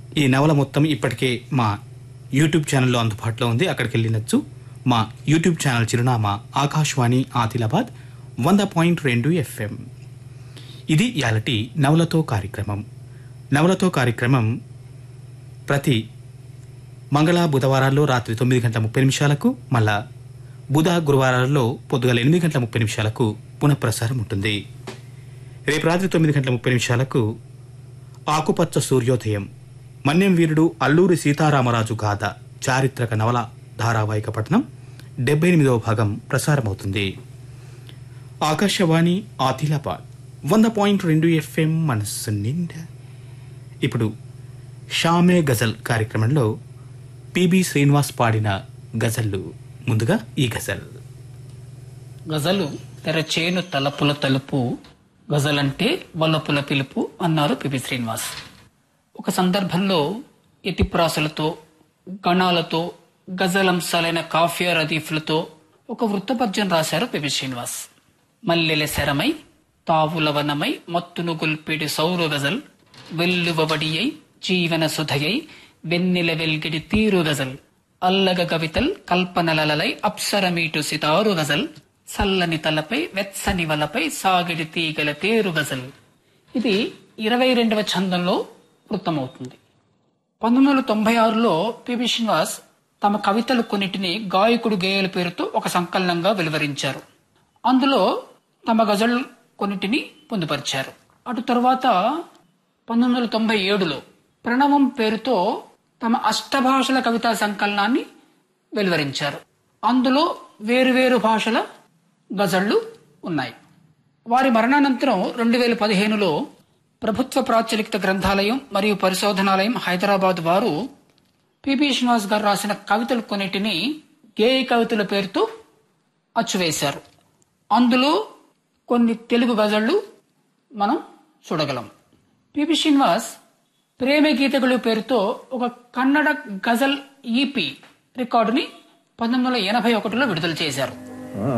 ఈ నవల మొత్తం ఇప్పటికే మా యూట్యూబ్ ఛానల్లో అందుబాటులో ఉంది అక్కడికి వెళ్ళినచ్చు మా యూట్యూబ్ ఛానల్ చిరునామా ఆకాశవాణి ఆదిలాబాద్ వంద పాయింట్ రెండు ఎఫ్ఎం ఇది యాలటి నవలతో కార్యక్రమం నవలతో కార్యక్రమం ప్రతి మంగళ బుధవారాల్లో రాత్రి తొమ్మిది గంటల ముప్పై నిమిషాలకు మళ్ళా బుధ గురువారాల్లో పొద్దుగల ఎనిమిది గంటల ముప్పై నిమిషాలకు పునఃప్రసారం ఉంటుంది రేపు రాత్రి తొమ్మిది గంటల ముప్పై నిమిషాలకు ఆకుపచ్చ సూర్యోదయం మన్యం వీరుడు అల్లూరి సీతారామరాజు గాథ చారిత్రక నవల ధారావాహిక పఠనం డెబ్బై ఎనిమిదవ భాగం ప్రసారమవుతుంది ఆకాశవాణి ఆదిలాబాద్ వంద పాయింట్ రెండు ఎఫ్ఎం మనస్సు నిండా ఇప్పుడు షామే గజల్ కార్యక్రమంలో పిబి శ్రీనివాస్ పాడిన గజల్లు ముందుగా ఈ గజల్ గజలు తెరచేను తలపుల తలుపు గజలంటే వల్లపుల పిలుపు అన్నారు పిపి శ్రీనివాస్ ఒక సందర్భంలో యతిప్రాసలతో గణాలతో గజలంశాలైన కాఫియా రదీఫ్లతో ఒక వృత్తపద్యం రాశారు పిపి శ్రీనివాస్ మల్లెల శరమై తావుల వనమై మత్తును గొల్పిడి సౌర గజల్ వెల్లువబడియై జీవన సుధయై వెన్నెల వెల్గిడి తీరు గజల్ అల్లగ కవితల్ కల్పనలలై అప్సరమీటు సితారు గజల్ సల్లని తలపై వెచ్చని వలపై సాగిడి తీగల తేరు గజల్ ఇది ఇరవై రెండవ ఛందంలో వృత్తమవుతుంది పంతొమ్మిది వందల తొంభై ఆరులో పిబి శ్రీనివాస్ తమ కవితలు కొన్నిటిని గాయకుడు గేయాల పేరుతో ఒక సంకలనంగా వెలువరించారు అందులో తమ గజల్ కొన్నిటిని పొందుపరిచారు అటు తరువాత పంతొమ్మిది వందల తొంభై ఏడులో ప్రణవం పేరుతో తమ అష్టభాషల కవితా సంకలనాన్ని వెలువరించారు అందులో వేరువేరు భాషల గజళ్లు ఉన్నాయి వారి మరణానంతరం రెండు వేల పదిహేనులో ప్రభుత్వ ప్రాచులిత గ్రంథాలయం మరియు పరిశోధనాలయం హైదరాబాద్ వారు పిబి శ్రీనివాస్ గారు రాసిన కవితలు కొన్నిటిని గేయ కవితల పేరుతో అచ్చువేశారు అందులో కొన్ని తెలుగు గజళ్లు మనం చూడగలం పిబి శ్రీనివాస్ ప్రేమ గీతಗಳು పేరుతో ఒక కన్నడ గజల్ ఈపీ రికార్డుని పంతొమ్మిది వందల ఎనభై ఒకటిలో విడుదల చేశారు